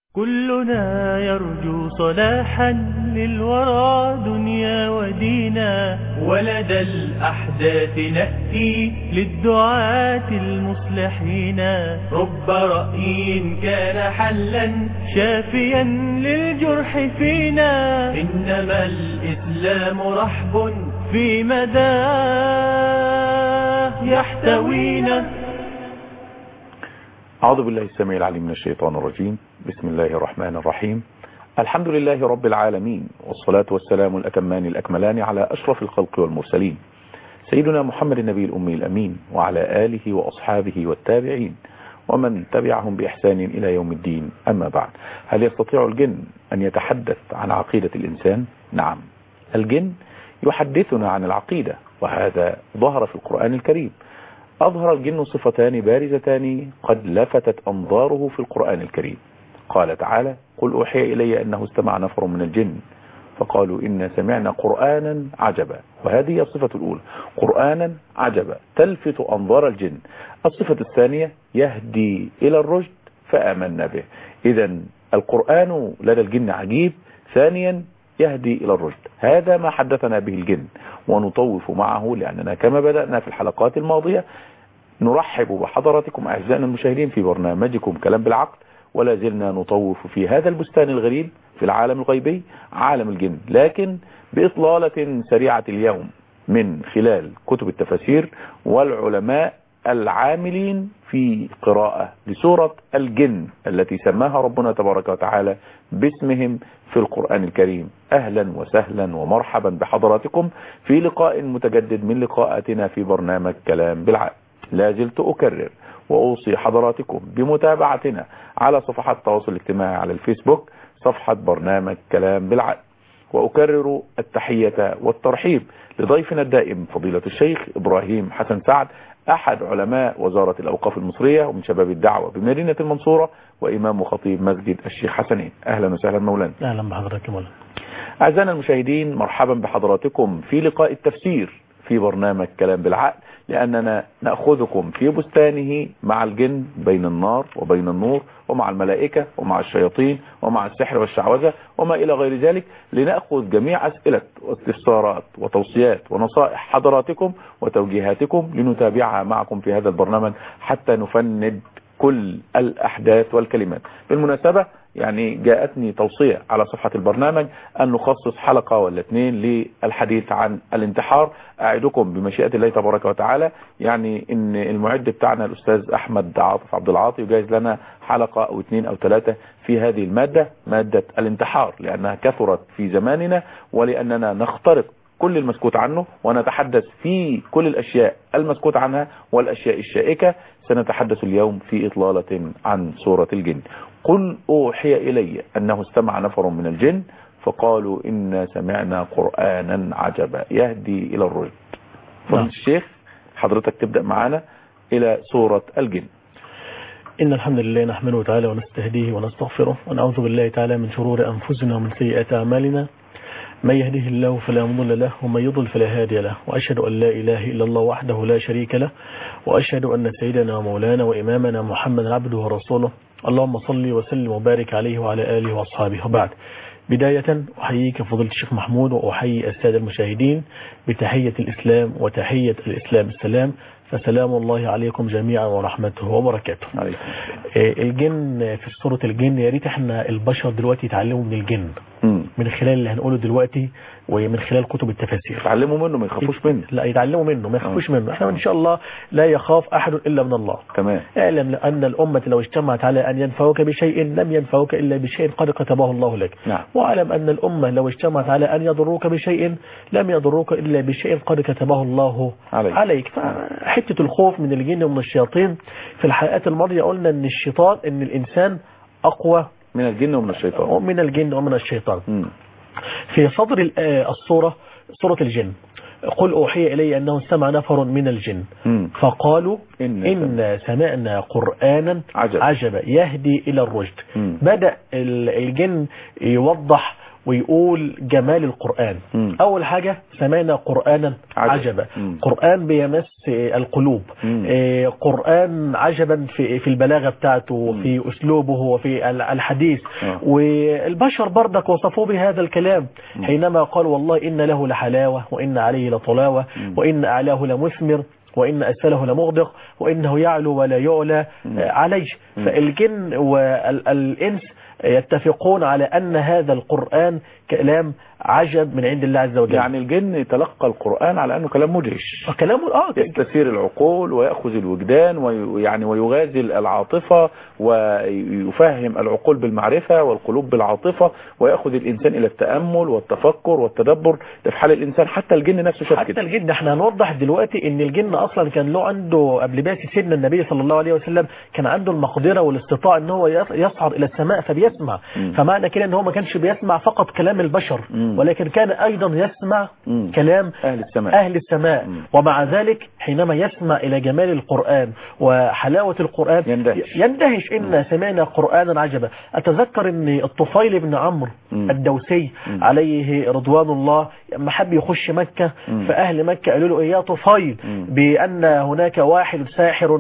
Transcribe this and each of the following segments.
كلنا يرجو صلاحا للورى دنيا ودينا ولدى الأحداث نأتي للدعاة المصلحين رب رأي كان حلا شافيا للجرح فينا إنما الإسلام رحب في مداه يحتوينا أعوذ بالله السميع العليم من الشيطان الرجيم بسم الله الرحمن الرحيم الحمد لله رب العالمين والصلاة والسلام الأتمان الأكملان على أشرف الخلق والمرسلين سيدنا محمد النبي الأمي الأمين وعلى آله وأصحابه والتابعين ومن تبعهم بإحسان إلى يوم الدين أما بعد هل يستطيع الجن أن يتحدث عن عقيدة الإنسان؟ نعم الجن يحدثنا عن العقيدة وهذا ظهر في القرآن الكريم أظهر الجن صفتان بارزتان قد لفتت أنظاره في القرآن الكريم قال تعالى قل أوحي إلي أنه استمع نفر من الجن فقالوا إنا سمعنا قرآنا عجبا وهذه هي الصفة الأولى قرآنا عجبا تلفت أنظار الجن الصفة الثانية يهدي إلى الرشد فآمنا به إذا القرآن لدى الجن عجيب ثانيا يهدي إلى الرشد هذا ما حدثنا به الجن ونطوف معه لأننا كما بدأنا في الحلقات الماضية نرحب بحضراتكم أعزائنا المشاهدين في برنامجكم كلام بالعقل ولا زلنا نطوف في هذا البستان الغريب في العالم الغيبي عالم الجن لكن بإطلالة سريعة اليوم من خلال كتب التفاسير والعلماء العاملين في قراءة لسورة الجن التي سماها ربنا تبارك وتعالى باسمهم في القرآن الكريم أهلا وسهلا ومرحبا بحضراتكم في لقاء متجدد من لقاءاتنا في برنامج كلام بالعقل لا زلت أكرر وأوصي حضراتكم بمتابعتنا على صفحات التواصل الاجتماعي على الفيسبوك صفحة برنامج كلام بالعقل وأكرر التحية والترحيب لضيفنا الدائم فضيلة الشيخ إبراهيم حسن سعد أحد علماء وزارة الأوقاف المصرية ومن شباب الدعوة بمدينة المنصورة وإمام وخطيب مسجد الشيخ حسنين أهلا وسهلا مولانا أهلا بحضرتك مولانا أعزائنا المشاهدين مرحبا بحضراتكم في لقاء التفسير في برنامج كلام بالعقل لأننا نأخذكم في بستانه مع الجن بين النار وبين النور ومع الملائكة ومع الشياطين ومع السحر والشعوذة وما إلى غير ذلك لنأخذ جميع أسئلة واستفسارات وتوصيات ونصائح حضراتكم وتوجيهاتكم لنتابعها معكم في هذا البرنامج حتى نفند كل الأحداث والكلمات بالمناسبة يعني جاءتني توصية على صفحة البرنامج أن نخصص حلقة ولا اثنين للحديث عن الانتحار أعدكم بمشيئة الله تبارك وتعالى يعني إن المعد بتاعنا الأستاذ أحمد عاطف عبد العاطي يجهز لنا حلقة أو اثنين أو ثلاثة في هذه المادة مادة الانتحار لأنها كثرت في زماننا ولأننا نخترق كل المسكوت عنه ونتحدث في كل الأشياء المسكوت عنها والأشياء الشائكة سنتحدث اليوم في إطلالة عن سورة الجن قل أوحي إلي أنه استمع نفر من الجن فقالوا إنا سمعنا قرآنا عجبا يهدي إلى الرشد فضل الشيخ حضرتك تبدأ معنا إلى سورة الجن إن الحمد لله نحمده تعالى ونستهديه ونستغفره ونعوذ بالله تعالى من شرور أنفسنا ومن سيئات أعمالنا من يهده الله فلا مضل له ومن يضل فلا هادي له وأشهد أن لا إله إلا الله وحده لا شريك له وأشهد أن سيدنا ومولانا وإمامنا محمد عبده ورسوله اللهم صل وسلم وبارك عليه وعلى آله وأصحابه وبعد بداية أحييك فضيلة الشيخ محمود وأحيي السادة المشاهدين بتحية الإسلام وتحية الإسلام السلام فسلام الله عليكم جميعا ورحمته وبركاته عليكم. الجن في سورة الجن يا ريت احنا البشر دلوقتي يتعلموا من الجن مم. من خلال اللي هنقوله دلوقتي ومن خلال كتب التفاسير يتعلموا منه ما يخافوش منه لا يتعلموا منه ما يخافوش منه احنا ان شاء الله لا يخاف احد الا من الله تمام اعلم ان الامه لو اجتمعت على ان ينفعوك بشيء لم ينفعوك الا بشيء قد كتبه الله لك نعم واعلم ان الامه لو اجتمعت على ان يضروك بشيء لم يضروك الا بشيء قد كتبه الله عليك. عليك فحته الخوف من الجن ومن الشياطين في الحلقات الماضيه قلنا ان الشيطان ان الانسان اقوى من الجن ومن الشيطان من الجن ومن الشيطان مم. في صدر ال- آه الصورة سورة الجن قل أوحي إلي أنه سمع نفر من الجن مم. فقالوا إن إن سمعنا قرآنا عجب. عجبا يهدي إلى الرشد مم. بدأ ال- الجن يوضح ويقول جمال القرآن مم. أول حاجة سمعنا قرآنا عجب. عجبا مم. قرآن بيمس القلوب مم. آه، قرآن عجبا في في البلاغة بتاعته وفي أسلوبه وفي ال- الحديث آه. والبشر برضك وصفوه بهذا الكلام حينما قال والله إن له لحلاوة وإن عليه لطلاوة وإن أعلاه لمثمر وإن أسفله لمغدق وإنه يعلو ولا يعلى آه، عليه فالجن والإنس يتفقون على أن هذا القرآن كلام عجب من عند الله عز وجل يعني الجن تلقى القرآن على أنه كلام مدهش كلامه اه يستثير العقول ويأخذ الوجدان ويعني ويغازل العاطفة ويفهم العقول بالمعرفة والقلوب بالعاطفة ويأخذ الإنسان إلى التأمل والتفكر والتدبر ده في حال الإنسان حتى الجن نفسه شاف حتى كده الجن احنا هنوضح دلوقتي ان الجن اصلا كان له عنده قبل بعثة سيدنا النبي صلى الله عليه وسلم كان عنده المقدرة والاستطاعة ان هو يص- يصعد الى السماء فبيسمع مم. فمعنى كده ان هو ما كانش بيسمع فقط كلام البشر مم. ولكن كان ايضا يسمع مم. كلام أهل السماء أهل السماء مم. ومع ذلك حينما يسمع إلى جمال القرآن وحلاوة القرآن يندهش. يندهش إن سمعنا قرآنا عجبا أتذكر أن الطفيل بن عمرو مم. الدوسي مم. عليه رضوان الله لما حب يخش مكة مم. فأهل مكة قالوا له إيه يا طفيل مم. بأن هناك واحد ساحر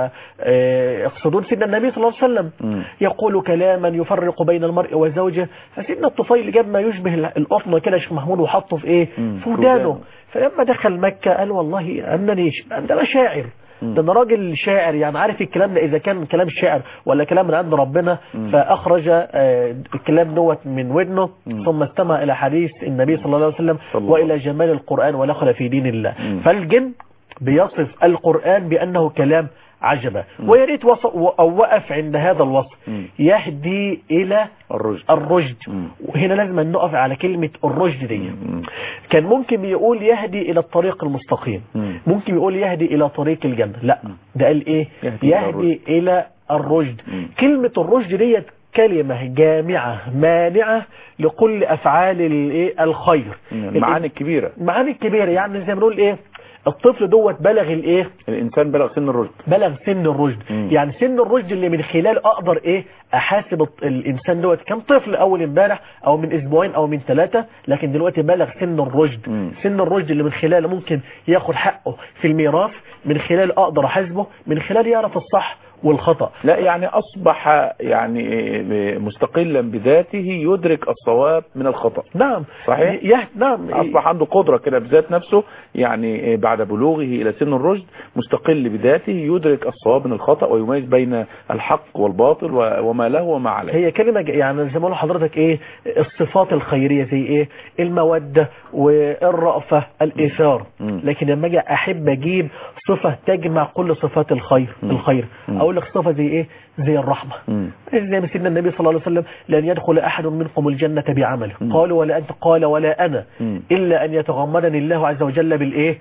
ويقصدون سيدنا النبي صلى الله عليه وسلم مم. يقول كلاما يفرق بين المرء وزوجه فسيدنا الطفيل جاب ما يشبه القطن كده يا شيخ محمود وحطه في ايه مم. في ودانه ودانه. فلما دخل مكة قال والله انني ش... ده انا شاعر ده انا راجل شاعر يعني عارف الكلام ده اذا كان كلام الشاعر ولا كلام من عند ربنا فاخرج آه، الكلام دوت من ودنه ثم استمع الى حديث النبي صلى الله عليه وسلم صلى الله والى جمال القران ودخل في دين الله مم. فالجن بيصف القران بانه كلام عجبا ويا ريت وص- او وقف عند هذا الوصف مم. يهدي الى الرشد الرشد مم. وهنا لازم نقف على كلمة الرشد دي مم. كان ممكن يقول يهدي إلى الطريق المستقيم مم. ممكن يقول يهدي إلى طريق الجنة لا ده قال إيه يهدي إلى يهدي إلى الرشد مم. كلمة الرشد ديت كلمة جامعة مانعة لكل أفعال الإيه الخير المعاني الكبيرة المعاني الكبيرة يعني زي ما نقول إيه الطفل دوت بلغ الإيه الإنسان بلغ سن الرشد بلغ سن الرشد مم. يعني سن الرشد اللي من خلال اقدر ايه احاسب الط- الانسان دوت كان طفل اول امبارح او من اسبوعين او من ثلاثة لكن دلوقتي بلغ سن الرشد مم. سن الرشد اللي من خلاله ممكن ياخد حقه في الميراث من خلال اقدر احاسبه من خلال يعرف الصح والخطأ لا يعني أصبح يعني مستقلا بذاته يدرك الصواب من الخطأ نعم صحيح؟ يه... نعم أصبح عنده قدرة كده بذات نفسه يعني بعد بلوغه إلى سن الرشد مستقل بذاته يدرك الصواب من الخطأ ويميز بين الحق والباطل و- وما له وما عليه هي كلمة ج- يعني زي ما قالوا حضرتك ايه الصفات الخيرية زي ايه المودة والرأفة الإيثار مم. لكن لما اجي احب اجيب صفة تجمع كل صفات الخير مم. الخير مم. اقول لك صفة زي ايه زي الرحمة مم. زي ما سيدنا النبي صلى الله عليه وسلم لن يدخل احد منكم الجنة بعمله مم. قالوا ولا انت قال ولا انا مم. الا ان يتغمدني الله عز وجل بالايه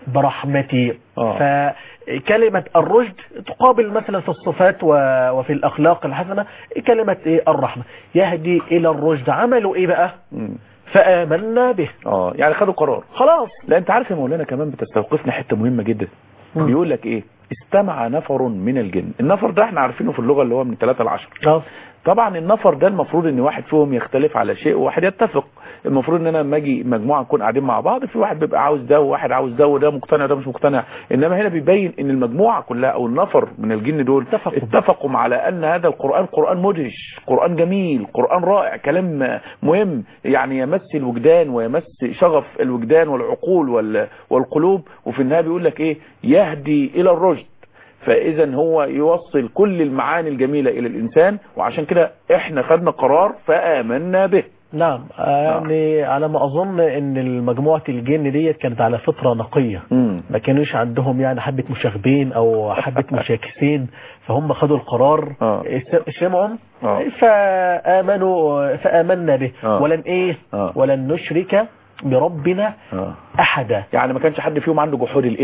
برحمتي آه. فكلمة الرشد تقابل مثلا في الصفات و- وفي الأخلاق الحسنة كلمة إيه الرحمة يهدي إلى الرشد عملوا إيه بقى مم. فآمنا به اه يعني خدوا قرار خلاص لا انت عارف يا مولانا كمان بتستوقفنا حته مهمه جدا مم. بيقول لك ايه استمع نفر من الجن النفر ده احنا عارفينه في اللغه اللي هو من 3 ل 10 اه طبعا النفر ده المفروض ان واحد فيهم يختلف على شيء وواحد يتفق المفروض ان انا لما اجي مجموعه نكون قاعدين مع بعض في واحد بيبقى عاوز ده وواحد عاوز ده وده مقتنع وده مش مقتنع انما هنا بيبين ان المجموعه كلها او النفر من الجن دول اتفقوا. اتفقوا على ان هذا القران قران مدهش قران جميل قران رائع كلام مهم يعني يمس الوجدان ويمس شغف الوجدان والعقول وال- والقلوب وفي النهايه بيقول لك ايه يهدي الى الرشد فاذا هو يوصل كل المعاني الجميله الى الانسان وعشان كده احنا خدنا قرار فامنا به نعم آه، يعني على ما أظن إن المجموعة الجن ديت كانت على فطرة نقية مم. ما كانوش عندهم يعني حبة مشاغبين أو حبة مشاكسين فهم خدوا القرار آه. س- سمعوا آه. فآمنوا فآمنا به آه. ولن إيه آه. ولن نشرك بربنا آه. أحدا يعني ما كانش حد فيهم عنده جحود الانس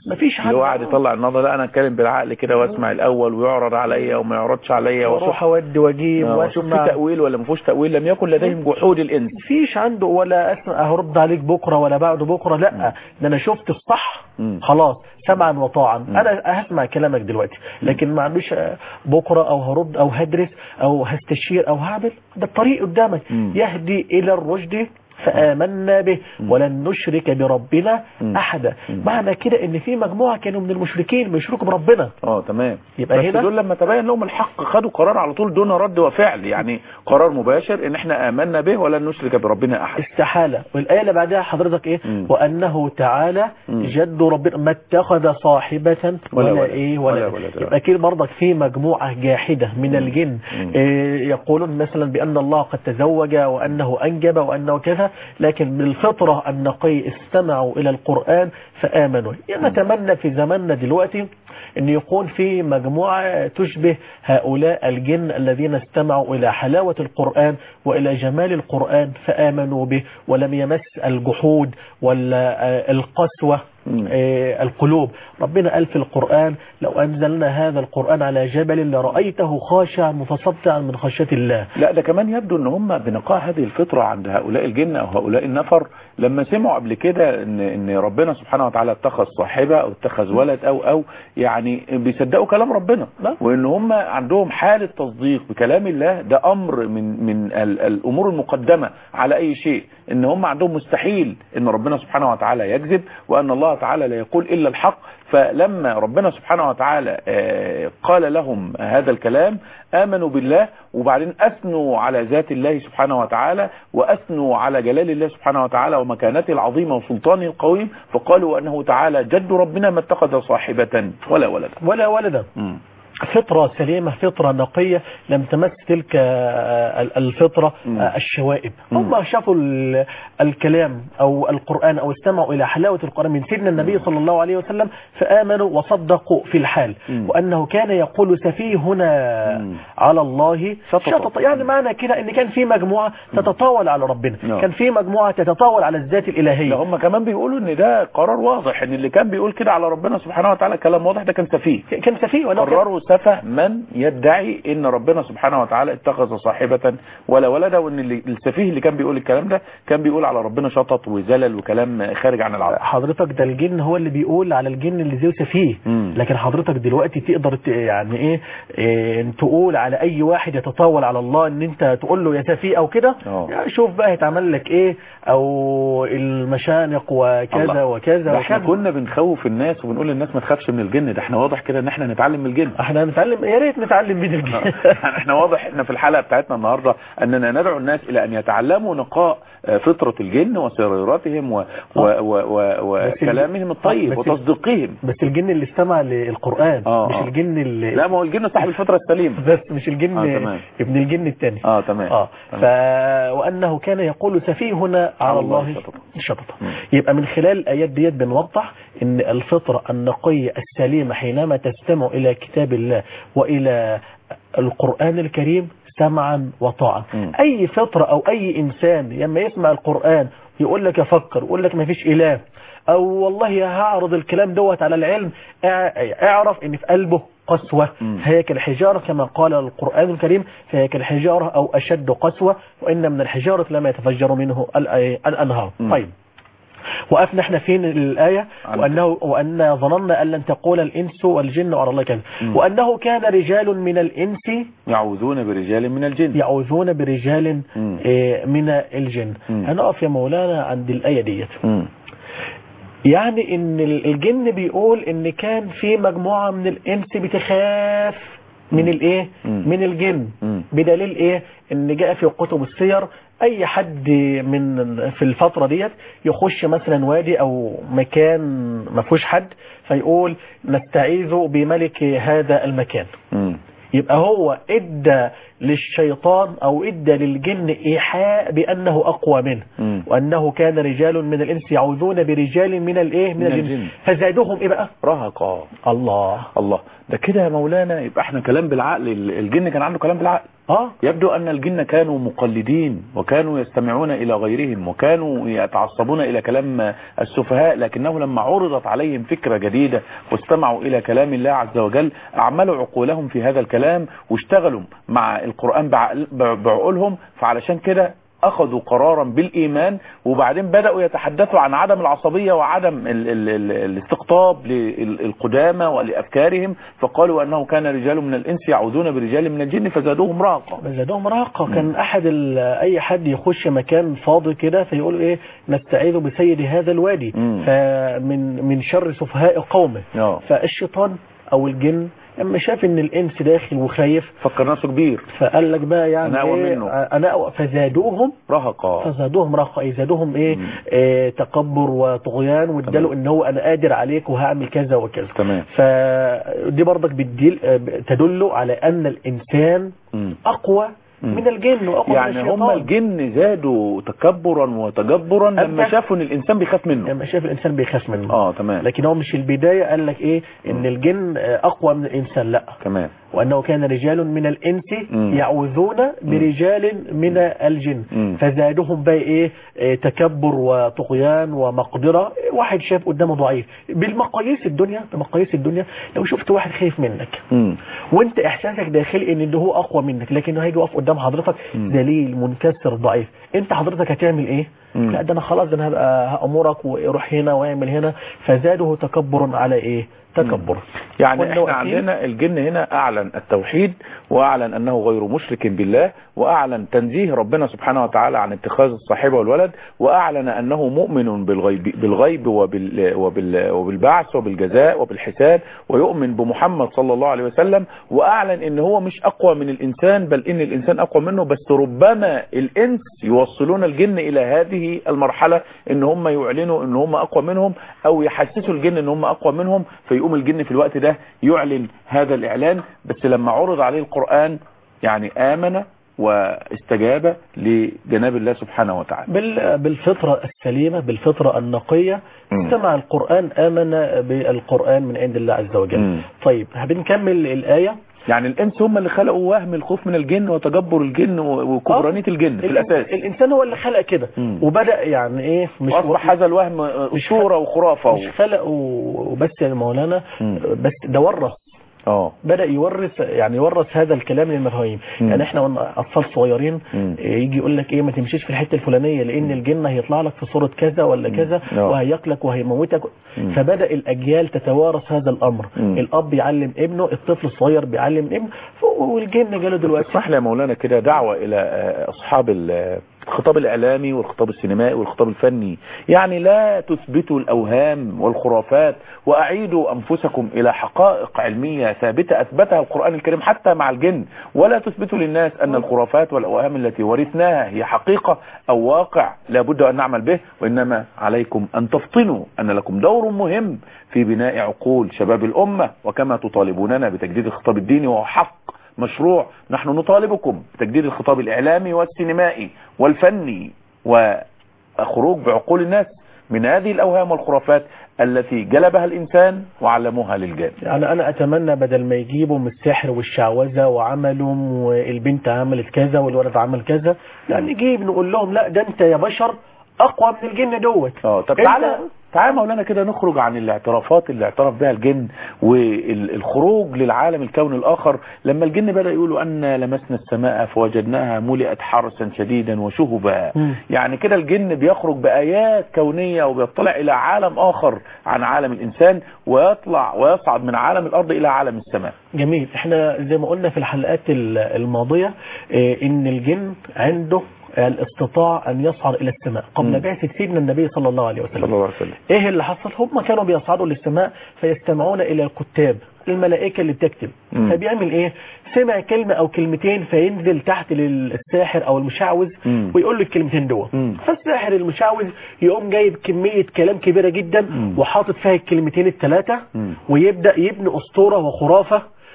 مفيش اللي هو قاعد يطلع النظر لا انا اتكلم بالعقل كده واسمع الاول ويعرض عليا وما يعرضش عليا واروح اودي واجيب واشوف في واسمع تاويل ولا ما فيهوش تاويل لم يكن لديهم جحود الانس مفيش عنده ولا اسمع هرد عليك بكره ولا بعد بكره لا ده انا شفت الصح مم. خلاص سمعا وطاعا انا هسمع كلامك دلوقتي لكن ما عندوش آه، بكره او هرد او هدرس او هستشير او هعمل ده الطريق قدامك مم. يهدي الى الرشد فآمنا به ولن نشرك بربنا مم. أحدا معنى كده ان في مجموعة كانوا من المشركين بيشركوا بربنا اه تمام يبقى بس هنا- دول لما تبين لهم الحق خدوا قرار على طول دون رد وفعل يعني قرار مباشر ان احنا امنا به ولن نشرك بربنا احد استحالة والآية اللي بعدها حضرتك ايه مم. وأنه تعالى مم. جد ربنا ما اتخذ صاحبة ولا, ولا ولا ولد. ايه ولا, ولا ولا ولد. يبقى كده برضك في مجموعة جاحدة من الجن مم. إيه يقولون مثلا بأن الله قد تزوج وأنه أنجب وأنه كذا لكن بالفطرة النقي استمعوا إلى القرآن فآمنوا نتمنى في زماننا دلوقتي أن يكون في مجموعة تشبه هؤلاء الجن الذين استمعوا إلى حلاوة القرآن وإلى جمال القرآن فآمنوا به ولم يمس الجحود ولا آه، القسوة مم. آه، القلوب ربنا قال في القرآن لو أنزلنا هذا القرآن على جبل لرأيته خاشعا متصدعا من خشية الله لا ده كمان يبدو ان هم بنقاء هذه الفطرة عند هؤلاء الجن او هؤلاء النفر لما سمعوا قبل كده ان ان ربنا سبحانه وتعالى اتخذ صاحبة او اتخذ ولد او او يعني بيصدقوا كلام ربنا نعم. وان هم عندهم حالة تصديق بكلام الله ده امر من من ال- الامور المقدمة على اي شيء ان هم عندهم مستحيل ان ربنا سبحانه وتعالى يكذب وان الله تعالى لا يقول الا الحق فلما ربنا سبحانه وتعالى آه، قال لهم هذا الكلام آمنوا بالله وبعدين أثنوا على ذات الله سبحانه وتعالى وأثنوا على جلال الله سبحانه وتعالى ومكانته العظيمة وسلطانه القويم فقالوا أنه تعالى جد ربنا ما اتخذ صاحبة ولا ولدا ولا ولدا مم. فطرة سليمة فطرة نقية لم تمس تلك آه، ال- الفطرة مم. آه، الشوائب مم. هم شافوا ال- الكلام أو القرآن أو استمعوا إلى حلاوة القرآن من سيدنا النبي صلى الله عليه وسلم فآمنوا وصدقوا في الحال مم. وأنه كان يقول سفيهنا مم. على الله شطط. شطط يعني معنى كده ان كان في مجموعة تتطاول على ربنا نعم. كان في مجموعة تتطاول على الذات لا الإلهية هم كمان بيقولوا ان ده قرار واضح ان اللي كان بيقول كده على ربنا سبحانه وتعالى كلام واضح ده كان سفيه كان سفيه وأنه كان- قرروا سفه من يدعي ان ربنا سبحانه وتعالى اتخذ صاحبة ولا ولدا وان اللي السفيه اللي كان بيقول الكلام ده كان بيقول على ربنا شطط وزلل وكلام خارج عن العقل حضرتك ده الجن هو اللي بيقول على الجن اللي زيه سفيه مم. لكن حضرتك دلوقتي تقدر ت- يعني ايه, إيه تقول على اي واحد يتطاول على الله ان انت تقول له يا سفيه او كده اه. يعني شوف بقى هيتعمل لك ايه او المشانق وكذا الله. وكذا ده احنا وكذا كنا بنخوف الناس وبنقول للناس ما تخافش من الجن ده احنا واضح كده ان احنا نتعلم من الجن احنا هنتعلم يا ريت نتعلم من الجن احنا واضح احنا في الحلقة بتاعتنا النهاردة اننا ندعو الناس الى ان يتعلموا نقاء آه، فطرة الجن وسريرتهم و- و- و- و- بس ال- وكلامهم الطيب بس ال- وتصديقهم بس الجن اللي استمع للقرآن اه، مش اه. الجن اللي لا ما هو الجن صاحب الفطرة السليمة بس مش الجن اه، تمام. ابن الجن الثاني اه تمام اه تمام. ف... وانه كان يقول سفيهنا على الله شططا. شططا مم. يبقى من خلال الايات ديت بنوضح ان الفطره النقيه السليمه حينما تستمع الى كتاب الله والى القران الكريم سمعا وطاعا مم. اي فطره او اي انسان لما يسمع القران يقول لك افكر يقول لك ما فيش اله او والله هعرض الكلام دوت على العلم اع- اعرف ان في قلبه قسوة مم. هي كالحجارة كما قال القرآن الكريم فهي كالحجارة أو أشد قسوة وإن من الحجارة لما يتفجر منه الأ- الأنهار مم. طيب وقفنا احنا فين الآية عن- وأنه وأن ظننا أن لن تقول الإنس والجن على الله كذا مم. وأنه كان رجال من الإنس يعوذون برجال من الجن يعوذون برجال مم. آه، من الجن مم. هنقف يا مولانا عند الآية ديت مم. يعني ان الجن بيقول ان كان في مجموعة من الانس بتخاف من الايه مم. من الجن مم. بدليل ايه ان جاء في كتب السير اي حد من في الفترة ديت يخش مثلا وادي او مكان ما فيهوش حد فيقول نستعيذ بملك هذا المكان مم. يبقى هو ادى للشيطان او ادى للجن ايحاء بانه اقوى منه مم. وانه كان رجال من الانس يعوذون برجال من الايه من من الجن الجن. فزادهم ايه بقى رهقا الله الله ده كده يا مولانا يبقى احنا كلام بالعقل ال- الجن كان عنده كلام بالعقل اه يبدو أن الجن كانوا مقلدين وكانوا يستمعون إلى غيرهم وكانوا يتعصبون إلى كلام السفهاء لكنه لما عرضت عليهم فكرة جديدة واستمعوا إلى كلام الله عز وجل أعملوا عقولهم في هذا الكلام واشتغلوا مع القرآن بعقل- بعقولهم فعلشان كده أخذوا قرارا بالإيمان وبعدين بدأوا يتحدثوا عن عدم العصبية وعدم ال ال ال الاستقطاب للقدامى ولأفكارهم فقالوا أنه كان رجال من الإنس يعوذون برجال من الجن فزادوهم رهقا زادهم رهقة كان احد ال- اي حد يخش مكان فاضي كده فيقول ايه نستعيذ بسيد هذا الوادي مم. فمن من شر سفهاء قومه آه. فالشيطان او الجن لما شاف ان الانس داخل وخايف فكر نفسه كبير فقال لك بقى يعني أنا أقوى إيه منه. انا أقوى فزادوهم رهقا فزادوهم رهقة ايه زادوهم ايه, مم. إيه تكبر وطغيان واداله ان هو انا قادر عليك وهعمل كذا وكذا تمام فدي برضك بتدل تدل على ان الانسان مم. اقوى مم. من الجن واقوى من يعني هم الشيطان الجن زادوا تكبرا وتجبرا لما أبدأ. شافوا ان الانسان بيخاف منه لما شاف الانسان بيخاف منه اه تمام لكن هو مش البدايه قال لك ايه ان الجن اقوى من الانسان لا تمام وانه كان رجال من الانس مم. يعوذون برجال من الجن مم. فزادهم بقى ايه إيه تكبر وطغيان ومقدره واحد شاف قدامه ضعيف بالمقاييس الدنيا بمقاييس الدنيا لو شفت واحد خايف منك مم. وانت احساسك داخلي ان ده هو اقوى منك لكنه هيجي يقف قدام حضرتك مم. ذليل منكسر ضعيف انت حضرتك هتعمل ايه مم. لا ده انا خلاص ده انا هبقى هامرك وروح هنا واعمل هنا فزاده تكبر على ايه تكبر يعني وإنه احنا أكيد- عندنا الجن هنا اعلن التوحيد واعلن انه غير مشرك بالله واعلن تنزيه ربنا سبحانه وتعالى عن اتخاذ الصاحبه والولد واعلن انه مؤمن بالغيب بالغيب وبال وبال وبالبعث وبالجزاء وبالحساب ويؤمن بمحمد صلى الله عليه وسلم واعلن ان هو مش اقوى من الانسان بل ان الانسان اقوى منه بس ربما الانس يوصلون الجن الى هذه المرحله ان هم يعلنوا ان هم اقوى منهم او يحسسوا الجن ان هم اقوى منهم فيقوم الجن في الوقت ده يعلن هذا الاعلان بس لما عرض عليه القرآن يعني آمن واستجاب لجناب الله سبحانه وتعالى بال- بالفطرة السليمة بالفطرة النقية مم. سمع القرآن آمن بالقرآن من عند الله عز وجل مم. طيب بنكمل الآية يعني الانس هم اللي خلقوا وهم الخوف من الجن وتجبر الجن و- وكبرانية الجن في الإنس- الاساس الإنسان هو اللي خلق كده مم. وبدأ يعني إيه مش واصبح هذا الوهم اسطوره وخرافه مش خلق وبس يا مولانا مم. بس ده ورث اه بدأ يورث يعني يورث هذا الكلام للمفاهيم مم. يعني احنا وانا اطفال صغيرين مم. إيه، يجي يقول لك ايه ما تمشيش في الحته الفلانيه لان الجن هيطلع لك في صوره كذا ولا كذا آه. وهياكلك وهيموتك مم. فبدا الاجيال تتوارث هذا الامر مم. الاب يعلم ابنه الطفل الصغير بيعلم ابنه ف- والجن جاله دلوقتي اسمح لي يا مولانا كده دعوة الى آه، اصحاب ال- الخطاب الاعلامي والخطاب السينمائي والخطاب الفني يعني لا تثبتوا الاوهام والخرافات واعيدوا انفسكم الى حقائق علمية ثابتة اثبتها القرآن الكريم حتى مع الجن ولا تثبتوا للناس ان الخرافات والاوهام التي ورثناها هي حقيقة او واقع لابد ان نعمل به وانما عليكم ان تفطنوا ان لكم دور مهم في بناء عقول شباب الامة وكما تطالبوننا بتجديد الخطاب الديني وهو حق مشروع نحن نطالبكم بتجديد الخطاب الإعلامي والسينمائي والفني وخروج بعقول الناس من هذه الأوهام والخرافات التي جلبها الإنسان وعلموها للجان يعني انا اتمنى بدل ما يجيبوا من السحر والشعوذه وعملوا والبنت عملت كذا والولد عمل كذا لا نجيب نقول لهم لا ده انت يا بشر اقوى من الجن دوت اه طب أنت- تعالى تعالى مولانا كده نخرج عن الاعترافات اللي اعترف بها الجن والخروج للعالم الكون الآخر لما الجن بدأ يقولوا أن لمسنا السماء فوجدناها ملئت حرسا شديدا وشهبا مم. يعني كده الجن بيخرج بآيات كونية وبيطلع إلى عالم آخر عن عالم الإنسان ويطلع ويصعد من عالم الأرض إلى عالم السماء جميل احنا زي ما قلنا في الحلقات ال- الماضية اه، ان الجن عنده الاستطاع ان يصعد الى السماء قبل مم. بعثة سيدنا النبي صلى الله عليه صلى وسلم الله عليه وسلم ايه اللي حصل هم كانوا بيصعدوا للسماء فيستمعون الى الكتاب الملائكة اللي بتكتب مم. فبيعمل ايه سمع كلمة او كلمتين فينزل تحت للساحر او المشعوذ مم. ويقول له الكلمتين دول مم. فالساحر المشعوذ يقوم جايب كمية كلام كبيرة جدا مم. وحاطط فيها الكلمتين الثلاثة مم. ويبدأ يبني أسطورة وخرافة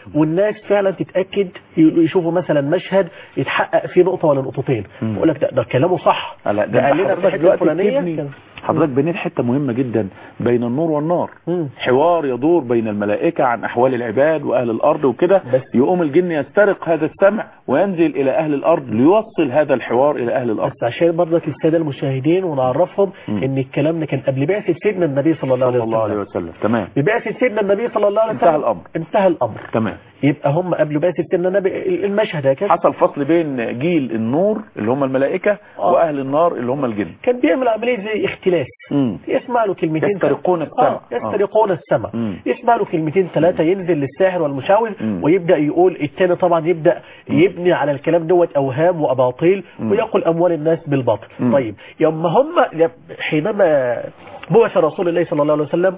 والناس فعلا تتاكد يشوفوا مثلا مشهد يتحقق فيه نقطه ولا نقطتين مم. يقول لك ده, ده كلامه صح لا ده ده قال لنا في حضرتك الحته دلوقتي الفلانيه بتبني كان- حضرتك بنيت حته مهمه جدا بين النور والنار مم. حوار يدور بين الملائكه عن احوال العباد واهل الارض وكده بس- يقوم الجن يسترق هذا السمع وينزل الى اهل الارض ليوصل هذا الحوار الى اهل الارض بس عشان برضك الساده المشاهدين ونعرفهم مم. ان الكلام ده كان قبل بعثه سيدنا النبي صلى الله عليه صلى الله عليه وسلم وسلم تمام ببعثه سيدنا النبي صلى الله عليه وسلم انتهى الأمر. انتهى الامر تمام يبقى هم قبل بعثه سيدنا النبي المشهد هكذا حصل فصل بين جيل النور اللي هم الملائكه آه. واهل النار اللي هم الجن كان بيعمل عمليه زي اختلاس مم. يسمع له كلمتين يسترقون السمع. آه. يسترقون السمع مم. يسمع له كلمتين ثلاثه ينزل للساحر والمشاور مم. ويبدا يقول الثاني طبعا يبدا يبني على الكلام دوت اوهام واباطيل مم. ويقول اموال الناس بالباطل مم. طيب يوم هم حينما بعث رسول الله صلى الله عليه وسلم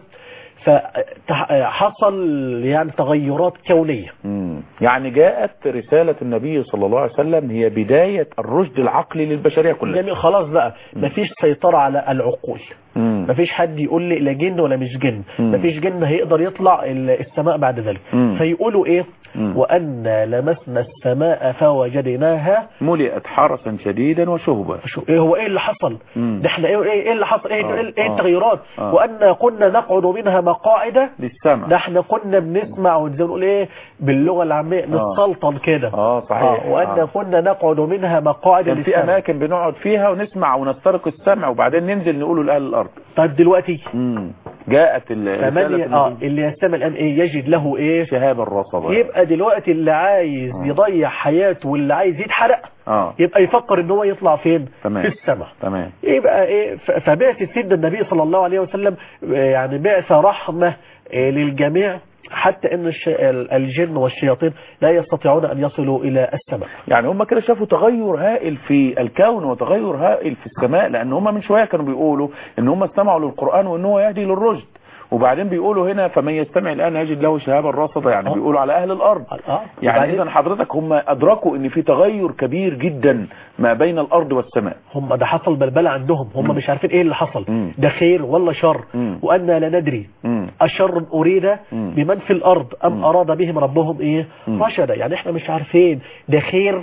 فحصل يعني تغيرات كونيه مم. يعني جاءت رسالة النبي صلى الله عليه وسلم هي بداية الرشد العقلي للبشرية كلها جميل خلاص بقى مفيش سيطره على العقول مم. مفيش حد يقول لي لا جن ولا مش جن مم. مفيش جن هيقدر يطلع ال- السماء بعد ذلك مم. فيقولوا ايه مم. وأن لمسنا السماء فوجدناها ملئت حرسا شديدا وشهبا شو ايه هو ايه اللي حصل مم. ده احنا ايه ايه إيه اللي حصل ايه آه، ايه, إيه آه، التغيرات آه. وأن كنا نقعد منها مقاعد للسمع ده احنا كنا بنسمع وزي ما نقول ايه باللغه العاميه نتسلطن كده اه صحيح وأن آه. كنا نقعد منها مقاعد كان في للسمع. اماكن بنقعد فيها ونسمع ونسترق السمع وبعدين ننزل نقوله لاهل الارض طيب دلوقتي مم. جاءت ال- فمن ي... رسالة اه النبي اللي يستمع الان ايه يجد له ايه شهاب الرصد يبقى دلوقتي اللي عايز آه. يضيع حياته واللي عايز يتحرق اه يبقى يفكر ان هو يطلع فين تمام. في السماء تمام يبقى ايه ف- فبعثة سيدنا النبي صلى الله عليه وسلم آه، يعني بعثة رحمة آه، للجميع حتى ان الش- ال- الجن والشياطين لا يستطيعون ان يصلوا الى السماء يعني هم كده شافوا تغير هائل في الكون وتغير هائل في السماء لان هم من شويه كانوا بيقولوا ان هم استمعوا للقران وان هو يهدي للرشد وبعدين بيقولوا هنا فمن يستمع الان يجد له شهابا رصدا يعني آه. بيقولوا على اهل الارض اه يعني وبعدين اذا حضرتك هم ادركوا ان في تغير كبير جدا ما بين الارض والسماء هم ده حصل بلبلة عندهم هم مم. مش عارفين ايه اللي حصل مم. ده خير ولا شر مم. وأنا لا ندري مم. الشر أريد مم. بمن في الأرض أم مم. أراد بهم ربهم إيه مم. رشدا يعني إحنا مش عارفين ده خير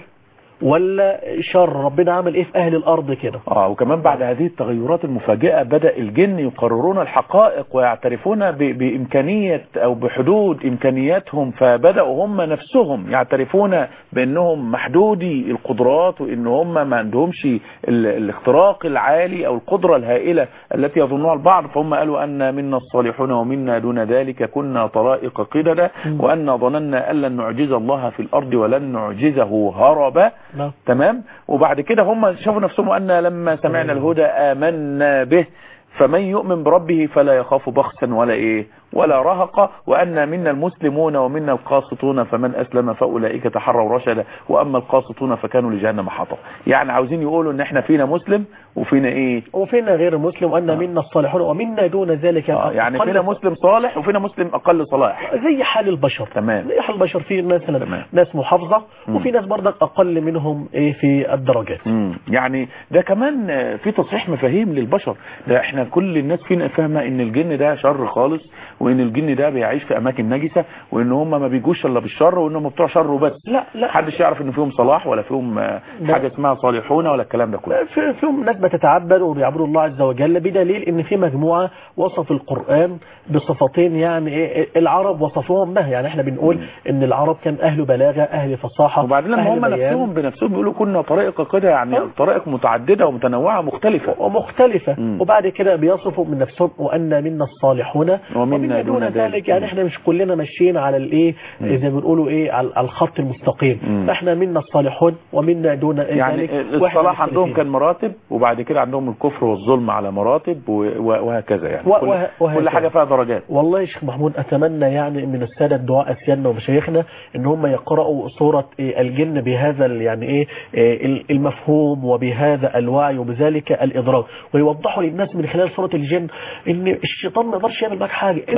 ولا شر ربنا عمل إيه في أهل الأرض كده اه وكمان بعد هذه التغيرات المفاجئة بدأ الجن يقررون الحقائق ويعترفون ب- بإمكانية أو بحدود إمكانياتهم فبدأوا هم نفسهم يعترفون بأنهم محدودي القدرات وإن هم ما عندهمش ال- الاختراق العالي أو القدرة الهائلة التي يظنها البعض فهم قالوا أن منا الصالحون ومنا دون ذلك كنا طرائق قددا مم. وأن ظننا أن لن نعجز الله في الأرض ولن نعجزه هربا نعم تمام وبعد كده هم شافوا نفسهم أن لما سمعنا الهدى آمنا به فمن يؤمن بربه فلا يخاف بخسا ولا إيه ولا رهق وأن منا المسلمون ومنا القاسطون فمن أسلم فأولئك تحروا رشدا وأما القاسطون فكانوا لجهنم حطب يعني عاوزين يقولوا ان احنا فينا مسلم وفينا ايه وفينا غير مسلم وأن منا الصالحون ومنا دون ذلك آه يعني أقل- فينا مسلم صالح وفينا مسلم أقل صلاح زي حال البشر تمام. زي حال البشر في مثلا تمام. ناس محافظة مم. وفي ناس برضك أقل منهم إيه في الدرجات مم. يعني ده كمان آه، في تصحيح مفاهيم للبشر ده احنا كل الناس فينا فاهمه ان الجن ده شر خالص وان الجن ده بيعيش في اماكن نجسه وان هم ما بيجوش الا بالشر وان هم بتوع شر وبس لا لا محدش يعرف ان فيهم صلاح ولا فيهم آه، لا. حاجه اسمها صالحون ولا الكلام ده كله في فيهم ناس بتتعبد وبيعبدوا الله عز وجل بدليل ان في مجموعه وصف القران بصفتين يعني إيه العرب وصفوهم به يعني احنا بنقول ان العرب كان اهل بلاغه اهل فصاحه وبعدين لما أهل هم بيان نفسهم بنفسهم بيقولوا كنا طريقه كده يعني آه. طرائق متعدده ومتنوعه مختلفه ومختلفة مم. وبعد كده بيصفوا من نفسهم وأن منا الصالحون ومنا دون ذلك. يعني احنا مش كلنا ماشيين على الايه مم. زي ما بنقولوا ايه على على الخط المستقيم مم. احنا منا الصالحون ومنا دون يعني ذلك وإحنا الصلاح عندهم مختلفين. كان مراتب وبعد كده عندهم الكفر والظلم على مراتب و- و- وهكذا يعني و- كل, وه- وهكذا. كل حاجه فيها درجات والله يا شيخ محمود اتمنى يعني من الساده الدعاء اسيادنا ومشايخنا ان هم يقراوا سوره إيه الجن بهذا ال- يعني ايه إيه ال- المفهوم وبهذا الوعي وبذلك الادراك ويوضحوا للناس من خلال سوره الجن ان الشيطان ما يقدرش يعمل معاك حاجه انت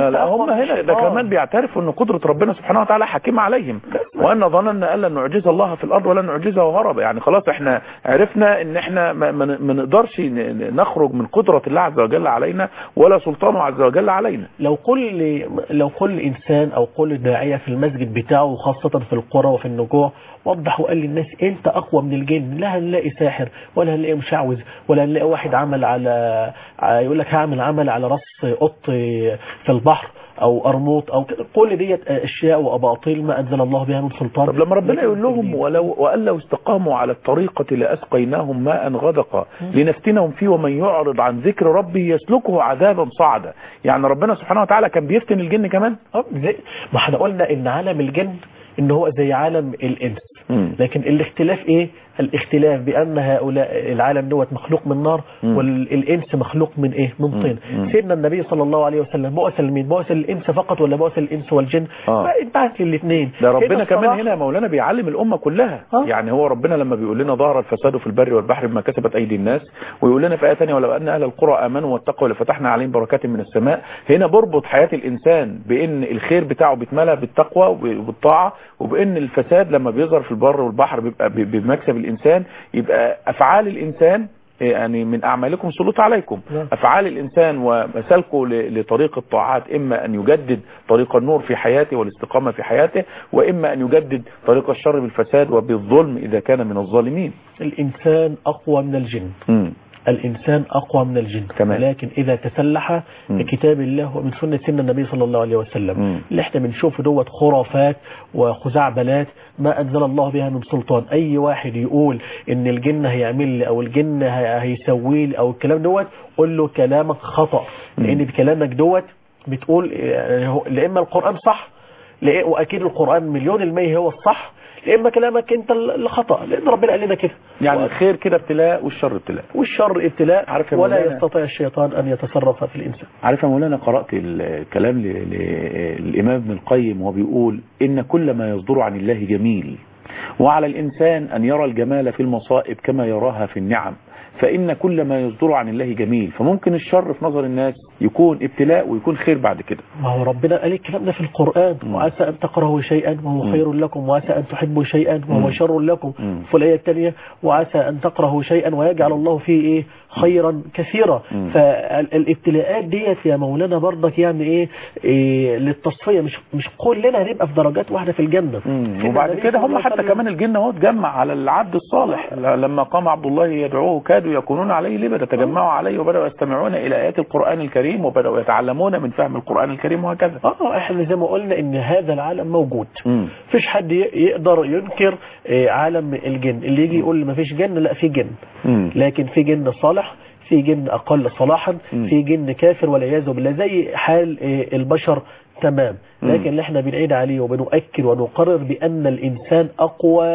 لا لا أقوى هم من هنا ده الشيطان. كمان بيعترفوا ان قدرة ربنا سبحانه وتعالى حكيم عليهم وان ظننا ان لن نعجز الله في الارض ولن نعجزه هربا يعني خلاص احنا عرفنا ان احنا ما, ما ما نقدرش ن- نخرج من قدرة الله عز وجل علينا ولا سلطانه عز وجل علينا لو كل لو كل انسان او كل داعيه في المسجد بتاعه وخاصه في القرى وفي النجوع وضح وقال للناس انت اقوى من الجن لا هنلاقي ساحر ولا هنلاقي مشعوذ ولا هنلاقي واحد عمل على ع- يقول لك هعمل عمل على راس قط في البحر او قرموط او كده. كل ديت اشياء واباطيل ما انزل الله بها من سلطان طب لما ربنا يقول لهم ولو وأن لو استقاموا على الطريقة لأسقيناهم ماء غدقا لنفتنهم فيه ومن يعرض عن ذكر ربه يسلكه عذابا صعدا يعني ربنا سبحانه وتعالى كان بيفتن الجن كمان آه، زي ما احنا قلنا ان عالم الجن ان هو زي عالم الانس مم. لكن الاختلاف ايه الاختلاف بان هؤلاء العالم دوت مخلوق من نار مم. والانس مخلوق من ايه من طين مم. سيدنا النبي صلى الله عليه وسلم بعث لمين بعث للانس فقط ولا بعث للانس والجن آه. بعث للاثنين ده ربنا كمان الصراحة- هنا يا مولانا بيعلم الأمة كلها آه. يعني هو ربنا لما بيقول لنا ظهر الفساد في البر والبحر بما كسبت أيدي الناس ويقول لنا في آية ثانيه ولو أن أهل القرى آمنوا واتقوا لفتحنا عليهم بركات من السماء هنا بربط حياة الإنسان بأن الخير بتاعه بيتملى بالتقوى وبالطاعة وبأن الفساد لما بيظهر في البر والبحر بيبقى ب- بمكسب الإنسان يبقى أفعال الإنسان يعني من أعمالكم سلوط عليكم نعم. أفعال الإنسان وسلكه ل- لطريق الطاعات إما أن يجدد طريق النور في حياته والاستقامة في حياته وإما أن يجدد طريق الشر بالفساد وبالظلم إذا كان من الظالمين الانسان اقوى من الجن مم. الإنسان أقوى من الجن تمام. لكن إذا تسلح مم. بكتاب الله ومن سنة سنة النبي صلى الله عليه وسلم مم. اللي احنا بنشوفه دوت خرافات وخزعبلات ما أنزل الله بها من سلطان أي واحد يقول إن الجن هيعمل لي أو الجن هي- هيسوي لي أو الكلام دوت قول له كلامك خطأ لأن بكلامك دوت بتقول يعني هو- لا إما القرآن صح لا- وأكيد القرآن مليون المية هو الصح لا إما كلامك أنت اللي خطأ لأن ربنا قال لنا كده يعني الخير كده ابتلاء والشر ابتلاء والشر ابتلاء عارف يا ولا مولانا؟ يستطيع الشيطان أن يتصرف في الإنسان عارف يا مولانا قرأت الكلام ل- ل- للإمام ابن القيم وهو بيقول إن كل ما يصدر عن الله جميل وعلى الإنسان أن يرى الجمال في المصائب كما يراها في النعم فإن كل ما يصدر عن الله جميل فممكن الشر في نظر الناس يكون ابتلاء ويكون خير بعد كده ما هو ربنا قال الكلام ده في القرآن مم. وعسى أن تكرهوا شيئا وهو مم. خير لكم وعسى أن تحبوا شيئا مم. وهو شر لكم مم. في الآية الثانية وعسى أن تكرهوا شيئا ويجعل الله فيه إيه خيرا كثيرا مم. فالابتلاءات ديت يا مولانا برضك يعني إيه, إيه للتصفية مش مش كلنا هنبقى في درجات واحدة في الجنة مم. سيدنا وبعد النبي كده صلى هم الله عليه حتى وسلم كمان الجن اهو اتجمع على العبد الصالح ل- لما قام عبد الله يدعوه كادوا يكونون عليه لبدا تجمعوا عليه وبداوا يستمعون الى ايات القران الكريم وبداوا يتعلمون من فهم القران الكريم وهكذا اه احنا زي ما قلنا ان هذا العالم موجود مم. مفيش حد ي- يقدر ينكر آه، عالم الجن اللي يجي يقول ما فيش جن لا في جن مم. لكن في جن صالح في جن أقل صلاحا مم. في جن كافر والعياذ بالله زي حال آه، البشر تمام مم. لكن اللي احنا بنعيد عليه وبنؤكد ونقرر بأن الإنسان أقوى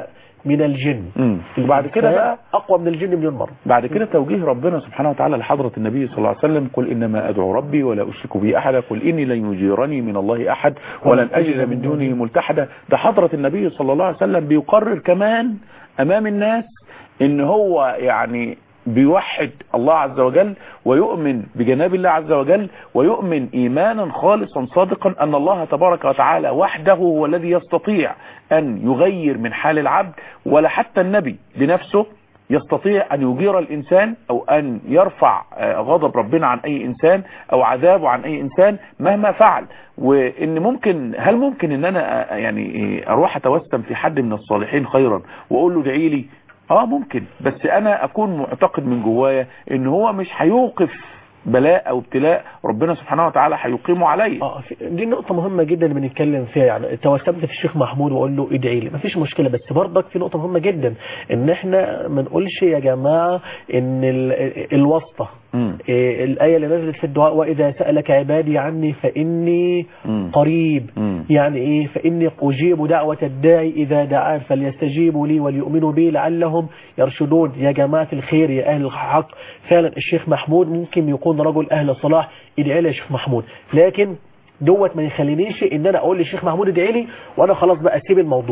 من الجن مم. وبعد كده الإنسان بقى أقوى من الجن مليون مرة بعد كده توجيه ربنا سبحانه وتعالى لحضرة النبي صلى الله عليه وسلم قل إنما أدعو ربي ولا أشرك به أحدا قل إني لن يجيرني من الله أحد ولن أجد من دونه ملتحدا ده حضرة النبي صلى الله عليه وسلم بيقرر كمان أمام الناس إن هو يعني بيوحد الله عز وجل ويؤمن بجناب الله عز وجل ويؤمن إيمانا خالصا صادقا أن الله تبارك وتعالى وحده هو الذي يستطيع أن يغير من حال العبد ولا حتى النبي بنفسه يستطيع أن يجير الإنسان أو أن يرفع آه، غضب ربنا عن أي إنسان أو عذابه عن أي إنسان مهما فعل وإن ممكن هل ممكن إن أنا آه، يعني آه، أروح أتوسم في حد من الصالحين خيرا وأقول له ادعي لي اه ممكن بس انا اكون معتقد من جوايا ان هو مش هيوقف بلاء او ابتلاء ربنا سبحانه وتعالى هيقيمه علي اه في- دي نقطة مهمة جدا اللي بنتكلم فيها يعني توسمت في الشيخ محمود واقول له ادعي لي مفيش مشكلة بس برضك في نقطة مهمة جدا ان احنا ما نقولش يا جماعة ان ال- الواسطة مم. إيه، الآية اللي نزلت في الدعاء وإذا سألك عبادي عني فإني مم. قريب مم. يعني إيه فإني أجيب دعوة الداعي إذا دعان فليستجيبوا لي وليؤمنوا بي لعلهم يرشدون يا جماعة الخير يا أهل الحق فعلا الشيخ محمود ممكن يكون رجل أهل صلاح ادعي لي يا شيخ محمود لكن دوت ما يخلينيش ان انا اقول للشيخ محمود ادعي لي وانا خلاص بقى اسيب الموضوع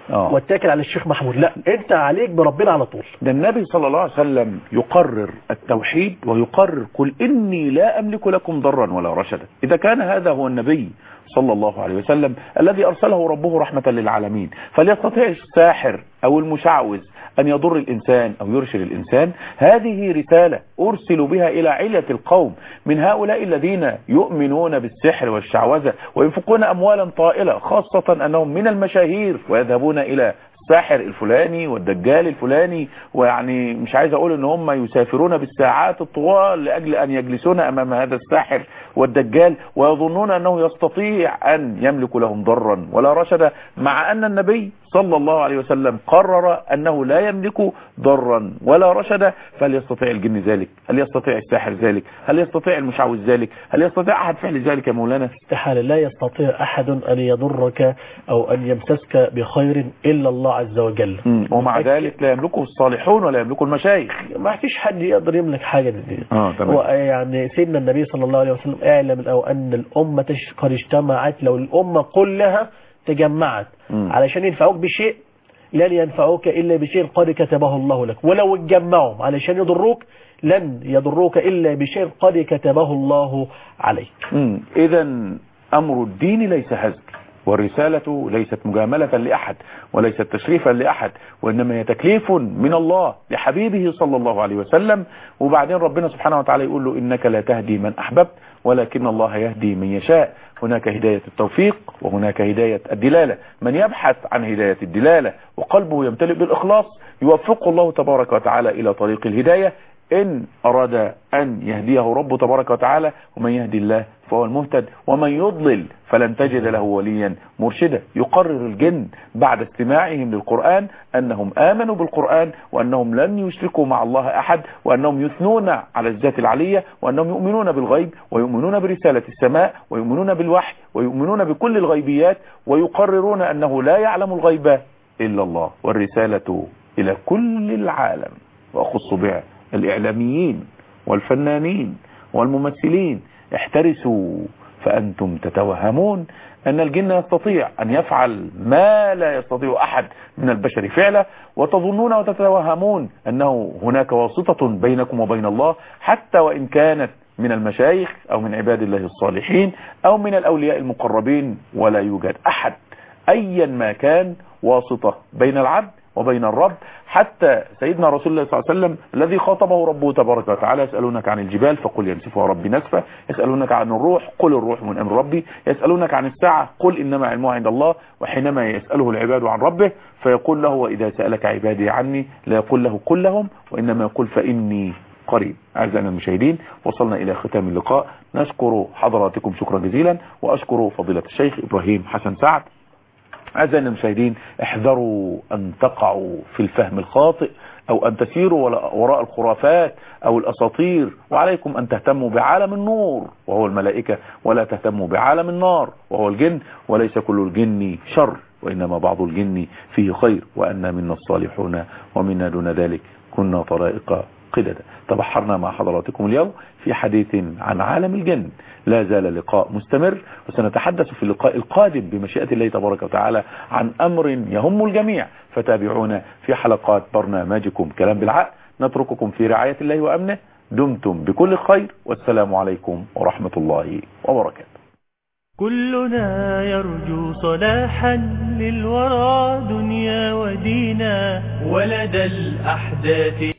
آه. واتكل على الشيخ محمود لا انت عليك بربنا على طول ده النبي صلى الله عليه وسلم يقرر التوحيد ويقرر قل إني لا أملك لكم ضرا ولا رشدا إذا كان هذا هو النبي صلى الله عليه وسلم الذي أرسله ربه رحمة للعالمين فليستطيع الساحر أو المشعوذ أن يضر الإنسان أو يرشد الإنسان هذه رسالة أرسل بها إلى علة القوم من هؤلاء الذين يؤمنون بالسحر والشعوذة وينفقون أموالا طائلة خاصة أنهم من المشاهير ويذهبون إلى الساحر الفلاني والدجال الفلاني ويعني مش عايز اقول ان هم يسافرون بالساعات الطوال لاجل ان يجلسون امام هذا الساحر والدجال ويظنون انه يستطيع ان يملك لهم ضرا ولا رشدا مع ان النبي صلى الله عليه وسلم قرر انه لا يملك ضرا ولا رشدا فهل يستطيع الجن ذلك هل يستطيع الساحر ذلك هل يستطيع المشعوذ ذلك هل يستطيع احد فعل ذلك يا مولانا استحالة لا يستطيع أحد أن يضرك أو أن يمسسك بخير إلا الله عز وجل مم. ومع ذلك لا يملكه الصالحون ولا يملكه المشايخ ما فيش حد يقدر يملك حاجة دي اه هو يعني سيدنا النبي صلى الله عليه وسلم اعلم أو أن الأمة تش- قد اجتمعت لو الأمة كلها تجمعت مم. علشان ينفعوك بشيء لن ينفعوك إلا بشيء قد كتبه الله لك ولو اتجمعوا علشان يضروك لن يضروك إلا بشيء قد كتبه الله عليك إذا أمر الدين ليس هزل والرسالة ليست مجاملة لأحد وليست تشريفا لأحد وإنما هي تكليف من الله لحبيبه صلى الله عليه وسلم وبعدين ربنا سبحانه وتعالى يقول له إنك لا تهدي من أحببت ولكن الله يهدي من يشاء هناك هداية التوفيق وهناك هداية الدلالة من يبحث عن هداية الدلالة وقلبه يمتلئ بالإخلاص يوفقه الله تبارك وتعالى إلى طريق الهداية إن أراد أن يهديه رب تبارك وتعالى ومن يهدي الله فهو المهتد ومن يضلل فلن تجد له وليا مرشدا يقرر الجن بعد استماعهم للقرآن أنهم آمنوا بالقرآن وأنهم لن يشركوا مع الله أحد وأنهم يثنون على الذات العلية وأنهم يؤمنون بالغيب ويؤمنون برسالة السماء ويؤمنون بالوحي ويؤمنون بكل الغيبيات ويقررون أنه لا يعلم الغيب إلا الله والرسالة إلى كل العالم وأخص بها الإعلاميين والفنانين والممثلين احترسوا فأنتم تتوهمون أن الجن يستطيع أن يفعل ما لا يستطيع أحد من البشر فعله وتظنون وتتوهمون أنه هناك واسطة بينكم وبين الله حتى وإن كانت من المشايخ أو من عباد الله الصالحين أو من الأولياء المقربين ولا يوجد أحد أيا ما كان واسطة بين العبد وبين الرب حتى سيدنا رسول الله صلى الله عليه وسلم الذي خاطبه ربه تبارك وتعالى يسألونك عن الجبال فقل ينسفها ربي نسفا يسألونك عن الروح قل الروح من أمر ربي يسألونك عن الساعة قل إنما علمها عند الله وحينما يسأله العباد عن ربه فيقول له وإذا سألك عبادي عني لا يقول له قل لهم وإنما يقول فإني قريب أعزائنا المشاهدين وصلنا إلى ختام اللقاء نشكر حضراتكم شكرا جزيلا وأشكر فضيلة الشيخ إبراهيم حسن سعد أعزائنا المشاهدين احذروا أن تقعوا في الفهم الخاطئ أو أن تسيروا وراء الخرافات أو الأساطير وعليكم أن تهتموا بعالم النور وهو الملائكة ولا تهتموا بعالم النار وهو الجن وليس كل الجن شر وإنما بعض الجن فيه خير وأن منا الصالحون ومنا دون ذلك كنا طرائق قددا تبحرنا مع حضراتكم اليوم في حديث عن عالم الجن لا زال لقاء مستمر وسنتحدث في اللقاء القادم بمشيئة الله تبارك وتعالى عن أمر يهم الجميع فتابعونا في حلقات برنامجكم كلام بالعقل نترككم في رعاية الله وأمنه دمتم بكل خير والسلام عليكم ورحمة الله وبركاته كلنا يرجو صلاحا للورى دنيا ودينا ولدى الأحداث